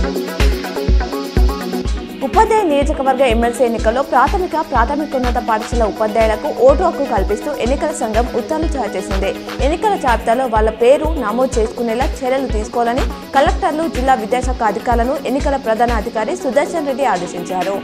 ఉపాధ్యాయ నియోజకవర్గ ఎమ్మెల్సీ ఎన్నికల్లో ప్రాథమిక ప్రాథమికోన్నత పాఠశాల ఉపాధ్యాయులకు ఓటు హక్కు కల్పిస్తూ ఎన్నికల సంఘం ఉత్తర్వులు జారీ చేసింది ఎన్నికల జాబితాలో వాళ్ళ పేరు నమోదు చేసుకునేలా చర్యలు తీసుకోవాలని కలెక్టర్లు జిల్లా విద్యాశాఖ అధికారులను ఎన్నికల ప్రధాన అధికారి సుదర్శన్ రెడ్డి ఆదేశించారు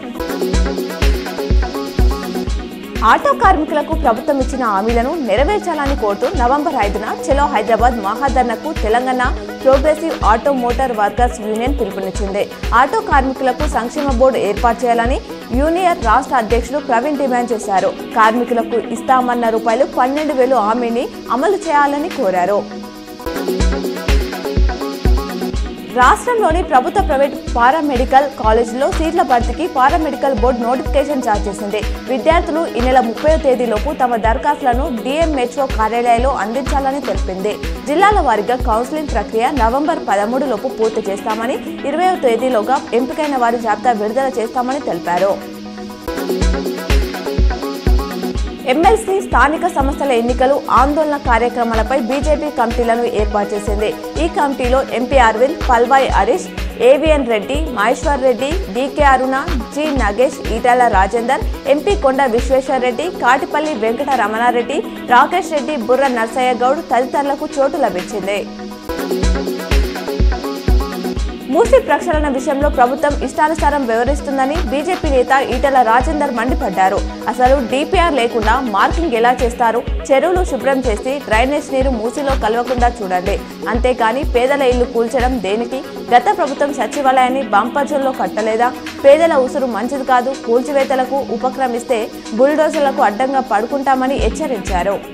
ఆటో కార్మికులకు ప్రభుత్వం ఇచ్చిన హామీలను నెరవేర్చాలని కోరుతూ నవంబర్ ఐదున చలో హైదరాబాద్ మహాధర్నకు Telangana progressive auto motor workers union పిలుపునిచ్చింది ఆటో కార్మికులకు సంక్షేమ బోర్డు ఏర్పాటు చేయాలని యూనియన్ రాష్ట్ర అధ్యక్షుడు ప్రవీణ్ డిమాండ్ చేశారు కార్మికులకు ఇస్తామన్న రూపాయలు పన్నెండు వేలు హామీని అమలు చేయాలని కోరారు రాష్ట్రంలోని ప్రభుత్వ ప్రైవేట్ పారామెడికల్ కాలేజీలో సీట్ల భర్తీకి పారామెడికల్ బోర్డు నోటిఫికేషన్ జారీ చేసింది విద్యార్థులు ఈ నెల ముప్పై తేదీలోపు తమ దరఖాస్తులను డిఎంహెచ్ఓ కార్యాలయంలో అందించాలని తెలిపింది జిల్లాల వారీగా కౌన్సిలింగ్ ప్రక్రియ నవంబర్ పదమూడు లోపు పూర్తి చేస్తామని ఇరవై తేదీలోగా ఎంపికైన వారి జాబితా విడుదల చేస్తామని తెలిపారు ఎమ్మెల్సీ స్థానిక సంస్థల ఎన్నికలు ఆందోళన కార్యక్రమాలపై బీజేపీ కమిటీలను ఏర్పాటు చేసింది ఈ కమిటీలో MP Arvind Palvai Harish AVN Reddy Maheshwar Reddy DK Aruna G Nagesh Etela Rajender MP Konda Vishweshwar Reddy కాటిపల్లి Venkata Ramanareddy Rakesh Reddy బుర్ర నర్సయ్య గౌడ్ తదితరులకు చోటు లభించింది మూసీ ప్రక్షాళన విషయంలో ప్రభుత్వం ఇష్టానుసారం వ్యవహరిస్తుందని బీజేపీ నేత ఈటల రాజేందర్ మండిపడ్డారు అసలు డిపిఆర్ లేకుండా మార్కింగ్ ఎలా చేస్తారు చెరువులు శుభ్రం చేసి డ్రైనేజ్ నీరు మూసీలో కలవకుండా చూడండి అంతేకాని పేదల ఇల్లు కూల్చడం దేనికి గత ప్రభుత్వం సచివాలయాన్ని బంపర్జుల్లో కట్టలేదా పేదల ఉసురు మంచిది కాదు కూల్చివేతలకు ఉపక్రమిస్తే బుల్డోజర్లకు అడ్డంగా పడుకుంటామని హెచ్చరించారు